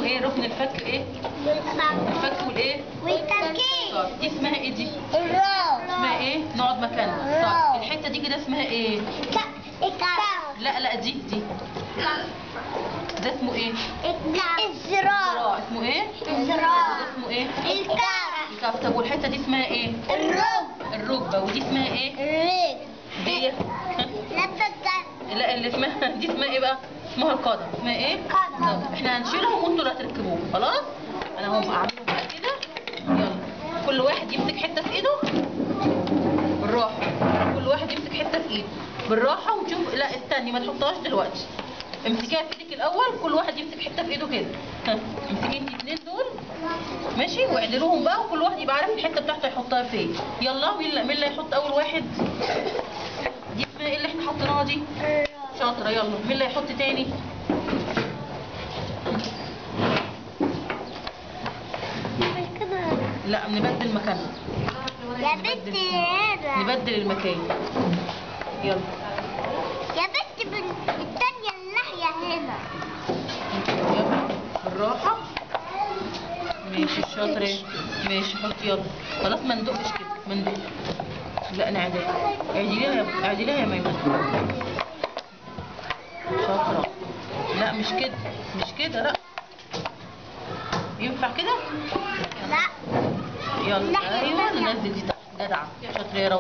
ايه ركن الفك ايه الفك والايه والتركيب طب دي اسمها ايه دي الراس اسمها ايه نقعد مكانها طب الحته دي كده اسمها ايه الكف لا لا دي دي ده اسمه ايه الزراع ذراع اسمه ايه الزراع ده اسمه ايه الكف الكف طب والحته دي اسمها ايه الرب الركبه ودي اسمها ايه الرجل دي لبس لا اللي اسمها دي اسمها ايه بقى اسمها القدم اسمها ايه قدم. طب احنا هنشيلهم وانتوا اللي هتركبوهم خلاص انا هم اعملهم بقى كده يلا كل واحد يمسك حته في ايده بالراحه كل واحد يمسك حته في ايده بالراحه ونشوف لا استني ما تحطهاش دلوقتي امسكيها في ايدك الاول كل واحد يمسك حته في ايده كده ها، امسكي انت الاثنين دول ماشي واعدلوهم بقى وكل واحد يبقى عارف الحته بتاعته يحطها فين يلا مين اللي مين اللي هيحط اول واحد دي اسمها ايه اللي احنا حطيناها دي شاطرة يلا مين اللي هيحط تاني لا نبدل مكاننا يا بنت هذا نبدل المكان يلا يا بنت بال- التانية الناحية هنا يلا بالراحة ماشي شاطرة ماشي حط يلا خلاص ما ندقش كده ما ندق لا نعدلها اعدليها يا اعدليها يا ميمونة شاطرة لا مش كده مش كده لا ينفع كده لا يلا الناحية ايوه التانية. ننزل دي تحت جدعة شاطرة يا روضة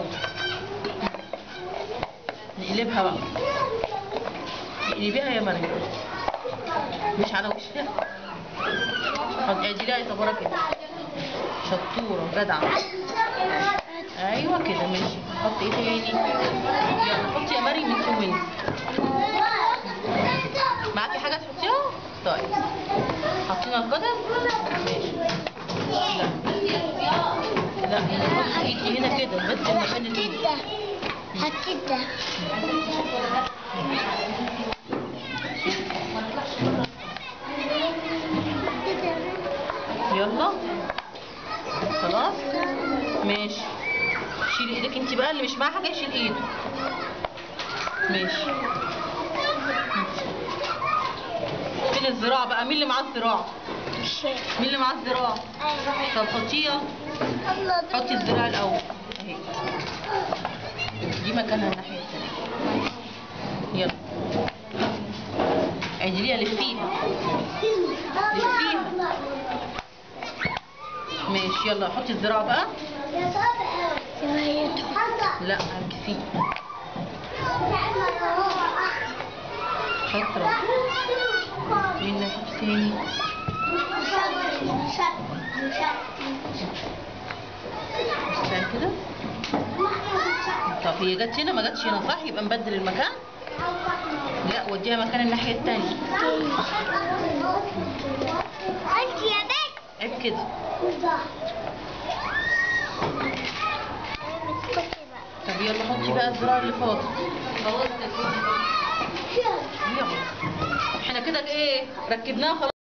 نقلبها بقى نقلبيها يا مريم مش على وشها خد اعدليها يا صبورة كده شطورة جدعة ايوه كده ماشي حط ايه تاني يلا حطي يا مريم من وين معاكي حاجة تحطيها طيب حطينا القدم ماشي لا لا نحط ايدي هنا كده بس المكان الايد كده هكده يلا خلاص ماشي شيل ايدك انت بقى اللي مش معاه حاجه يشيل ايده ماشي فين الذراع بقى مين اللي معاه الذراع مين اللي معاه الذراع طب حطيه يلا. حطي الذراع الاول اهي دي مكانها الناحيه الثانيه يلا عدليها لفيها لفيها ماشي يلا حطي الذراع بقى لا هتكفيه شاطرة مين اللي هيحط تاني استنى كده طب هي جت هنا ما جاتش هنا صح يبقى نبدل المكان لا وديها مكان الناحية التانية انت يا بنت عيب كده طب يلا حطي بقى الذراع اللي فاضل خلاص يلا احنا كده ايه ركبناها خلاص